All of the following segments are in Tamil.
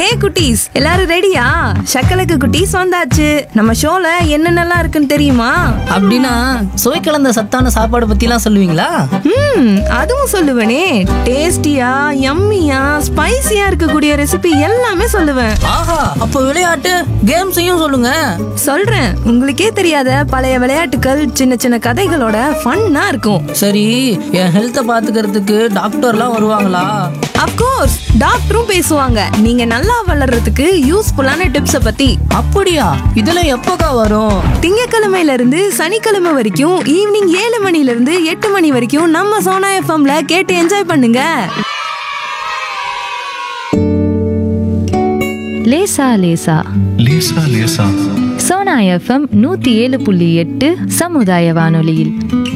ஹே குட்டீஸ் எல்லாரும் ரெடியா சக்கலக்கு குட்டீஸ் வந்தாச்சு நம்ம ஷோல என்னென்னலாம் இருக்குன்னு தெரியுமா அப்படின்னா சுவை கலந்த சத்தான சாப்பாடு பத்திலாம் சொல்லுவீங்களா ம் அதுவும் சொல்லுவேனே டேஸ்டியா யம்மியா ஸ்பைசியா இருக்கக்கூடிய ரெசிபி எல்லாமே சொல்லுவேன் ஆஹா அப்போ விளையாட்டு கேம்ஸையும் சொல்லுங்க சொல்றேன் உங்களுக்கே தெரியாத பழைய விளையாட்டுகள் சின்ன சின்ன கதைகளோட ஃபன்னா இருக்கும் சரி என் ஹெல்த்தை பாத்துக்கிறதுக்கு டாக்டர்லாம் வருவாங்களா அப்கோர்ஸ் டாக்டரும் பேசுவாங்க நீங்க நல்லா வளர்றதுக்கு யூஸ்ஃபுல்லான டிப்ஸ பத்தி அப்படியா இதெல்லாம் எப்போக்கா வரும் திங்கக்கிழமையில இருந்து சனிக்கிழமை வரைக்கும் ஈவினிங் ஏழு மணில இருந்து எட்டு மணி வரைக்கும் நம்ம சோனா எஃப்எம்ல கேட்டு என்ஜாய் பண்ணுங்க லேசா லேசா லேசா லேசா சோனா எஃப்எம் நூத்தி ஏழு புள்ளி எட்டு சமுதாய வானொலியில்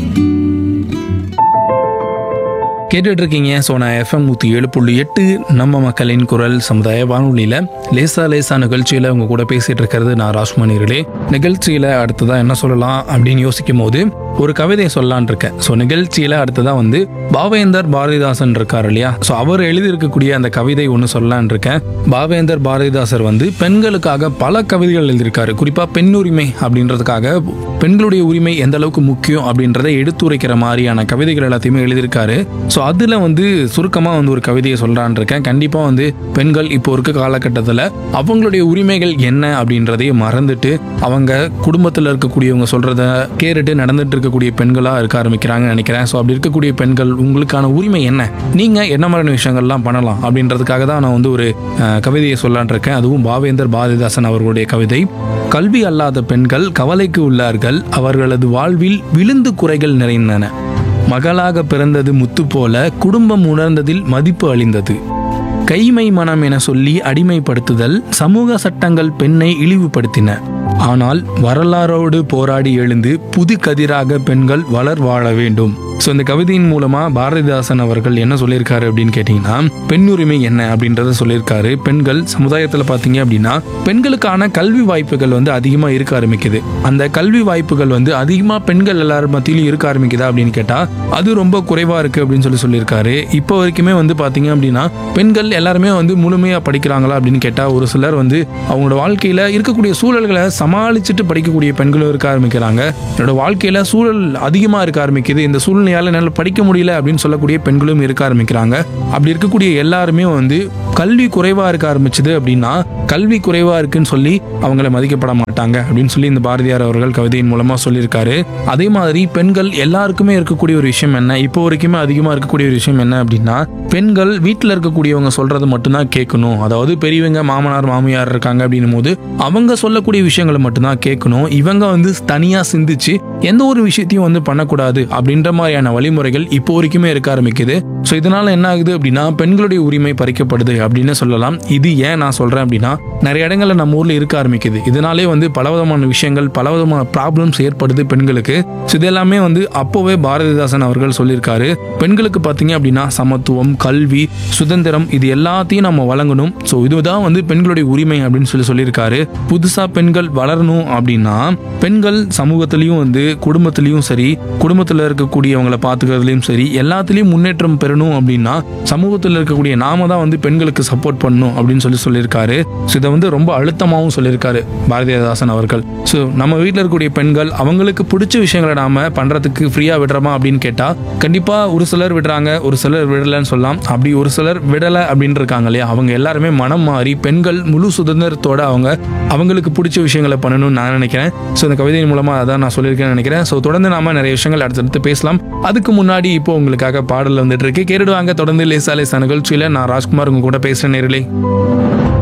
கேட்டுட்டு இருக்கீங்க சோனா எஃப்எம் நூற்றி ஏழு புள்ளி எட்டு நம்ம மக்களின் குரல் சமுதாய வானொலியில் லேசா லேசா நிகழ்ச்சியில் உங்க கூட பேசிட்டு இருக்கிறது நான் ராஜ்மணிகளே நிகழ்ச்சியில் அடுத்ததாக என்ன சொல்லலாம் அப்படின்னு யோசிக்கும் போது ஒரு கவிதையை சொல்லலான் இருக்கேன் ஸோ நிகழ்ச்சியில் அடுத்ததாக வந்து பாவேந்தர் பாரதிதாசன் இருக்கார் இல்லையா ஸோ அவர் எழுதியிருக்கக்கூடிய அந்த கவிதை ஒன்று சொல்லலான் இருக்கேன் பாவேந்தர் பாரதிதாசர் வந்து பெண்களுக்காக பல கவிதைகள் எழுதியிருக்காரு குறிப்பாக பெண் உரிமை அப்படின்றதுக்காக பெண்களுடைய உரிமை எந்த அளவுக்கு முக்கியம் அப்படின்றத எடுத்துரைக்கிற மாதிரியான கவிதைகள் எல்லாத்தையுமே எழுதியிருக்காரு ஸோ அதில் வந்து சுருக்கமாக வந்து ஒரு கவிதையை சொல்கிறான் இருக்கேன் கண்டிப்பாக வந்து பெண்கள் இப்போ இருக்க காலகட்டத்தில் அவங்களுடைய உரிமைகள் என்ன அப்படின்றதையும் மறந்துட்டு அவங்க குடும்பத்தில் இருக்கக்கூடியவங்க சொல்கிறத கேட்டுட்டு நடந்துட்டு இருக்கக்கூடிய பெண்களாக இருக்க ஆரம்பிக்கிறாங்கன்னு நினைக்கிறேன் ஸோ அப்படி இருக்கக்கூடிய பெண்கள் உங்களுக்கான உரிமை என்ன நீங்கள் என்ன மாதிரியான விஷயங்கள்லாம் பண்ணலாம் அப்படின்றதுக்காக தான் நான் வந்து ஒரு அஹ், கவிதையை சொல்லலான் இருக்கேன் அதுவும் பாவேந்தர் பாரதிதாசன் அவர்களுடைய கவிதை கல்வி அல்லாத பெண்கள் கவலைக்கு உள்ளார்கள் அவர்களது வாழ்வில் விழுந்து குறைகள் நிறைந்தன மகளாக பிறந்தது முத்து போல குடும்பம் உணர்ந்ததில் மதிப்பு அழிந்தது கைமை மனம் என சொல்லி அடிமைப்படுத்துதல் சமூக சட்டங்கள் பெண்ணை இழிவுபடுத்தின ஆனால் வரலாறோடு போராடி எழுந்து புது கதிராக பெண்கள் வளர் வாழ வேண்டும் ஸோ இந்த கவிதையின் மூலமா பாரதிதாசன் அவர்கள் என்ன சொல்லியிருக்காரு அப்படின்னு கேட்டிங்கன்னா பெண் உரிமை என்ன அப்படின்றத சொல்லியிருக்காரு பெண்கள் சமுதாயத்தில் பார்த்தீங்க அப்படின்னா பெண்களுக்கான கல்வி வாய்ப்புகள் வந்து அதிகமாக இருக்க ஆரம்பிக்குது அந்த கல்வி வாய்ப்புகள் வந்து அதிகமாக பெண்கள் எல்லாரும் மத்தியிலும் இருக்க ஆரம்பிக்குதா அப்படின்னு கேட்டால் அது ரொம்ப குறைவாக இருக்குது அப்படின்னு சொல்லி சொல்லியிருக்காரு இப்போ வரைக்குமே வந்து பார்த்தீங்க அப்படின்னா பெண்கள் எல்லாருமே வந்து முழுமையாக படிக்கிறாங்களா அப்படின்னு கேட்டால் ஒரு சிலர் வந்து அவங்களோட வாழ்க்கையில் இருக்கக்கூடிய சூழல்களை சமாளிச்சுட்டு படிக்கக்கூடிய பெண்களும் இருக்க ஆரம்பிக்கிறாங்க என்னோட வாழ்க்கையில் சூழல் அதிகமாக இருக்க ஆரம்பிக்குது இந்த சூழ்நிலையால் என்னால் படிக்க முடியல அப்படின்னு சொல்லக்கூடிய பெண்களும் இருக்க ஆரம்பிக்கிறாங்க அப்படி இருக்கக்கூடிய எல்லாருமே வந்து கல்வி குறைவாக இருக்க ஆரம்பிச்சது அப்படின்னா கல்வி குறைவாக இருக்குன்னு சொல்லி அவங்கள மதிக்கப்பட மாட்டாங்க அப்படின்னு சொல்லி இந்த பாரதியார் அவர்கள் கவிதையின் மூலமாக சொல்லியிருக்காரு அதே மாதிரி பெண்கள் எல்லாருக்குமே இருக்கக்கூடிய ஒரு விஷயம் என்ன இப்போ வரைக்குமே அதிகமாக இருக்கக்கூடிய ஒரு விஷயம் என்ன அப்படின்னா பெண்கள் வீட்டில் இருக்கக்கூடியவங்க சொல்றது மட்டும்தான் கேட்கணும் அதாவது பெரியவங்க மாமனார் மாமியார் இருக்காங்க அப்படின்னும் போது அவங்க சொல்லக்கூடிய விஷயங்களை மட்டும்தான் கேட்கணும் இவங்க வந்து தனியாக சிந்திச்சு எந்த ஒரு விஷயத்தையும் வந்து பண்ணக்கூடாது அப்படின்ற மாதிரியான வழிமுறைகள் இப்போ வரைக்குமே இருக்க ஆரம்பிக்குது ஸோ இதனால என்ன ஆகுது அப்படின்னா பெண்களுடைய உரிமை பறிக்கப்படுது அப்படின்னு சொல்லலாம் இது ஏன் நான் சொல்றேன் அப்படின்னா நிறைய இடங்கள்ல நம்ம ஊர்ல இருக்க ஆரம்பிக்குது இதனாலே வந்து பலவிதமான விஷயங்கள் பலவிதமான ப்ராப்ளம்ஸ் ஏற்படுது பெண்களுக்கு ஸோ இதெல்லாமே வந்து அப்போவே பாரதிதாசன் அவர்கள் சொல்லியிருக்காரு பெண்களுக்கு பார்த்தீங்க அப்படின்னா சமத்துவம் கல்வி சுதந்திரம் இது எல்லாத்தையும் நம்ம வழங்கணும் ஸோ இதுதான் வந்து பெண்களுடைய உரிமை அப்படின்னு சொல்லி சொல்லியிருக்காரு புதுசா பெண்கள் வளரணும் அப்படின்னா பெண்கள் சமூகத்திலையும் வந்து குடும்பத்திலையும் சரி குடும்பத்தில் இருக்கக்கூடியவங்களை பார்த்துக்கிறதுலையும் சரி எல்லாத்துலேயும் முன்னேற்றம் பெறணும் அப்படின்னா சமூகத்தில் இருக்கக்கூடிய நாம தான் வந்து பெண்களுக்கு சப்போர்ட் பண்ணணும் அப்படின்னு சொல்லி சொல்லியிருக்காரு ஸோ இதை வந்து ரொம்ப அழுத்தமாகவும் சொல்லியிருக்காரு பாரதிதாசன் அவர்கள் ஸோ நம்ம வீட்டில் இருக்கக்கூடிய பெண்கள் அவங்களுக்கு பிடிச்ச விஷயங்களை நாம பண்றதுக்கு ஃப்ரீயாக விடுறோமா அப்படின்னு கேட்டால் கண்டிப்பாக ஒரு சிலர் விடுறாங்க ஒரு சிலர் விடலைன்னு சொல்லலாம் அப்படி ஒரு சிலர் விடலை அப்படின்னு இருக்காங்க இல்லையா அவங்க எல்லாருமே மனம் மாறி பெண்கள் முழு சுதந்திரத்தோட அவங்க அவங்களுக்கு பிடிச்ச விஷயங்களை பண்ணணும்னு நான் நினைக்கிறேன் ஸோ இந்த கவிதையின் மூலமாக அதான் நான் சொல்லியிருக்கேன்னு நினைக்கிறேன் ஸோ தொடர்ந்து நாம நிறைய விஷயங்கள் அடுத்தடுத்து பேசலாம் அதுக்கு முன்னாடி இப்போ உங்களுக்காக பாடல் வந்துட்டு இருக்கு கேட்டுடுவாங்க தொடர்ந்து லேசா லேசா நிகழ்ச்சியில் நான் ராஜ்குமார் உங்க கூட பேசுகிறேன் நேரிலே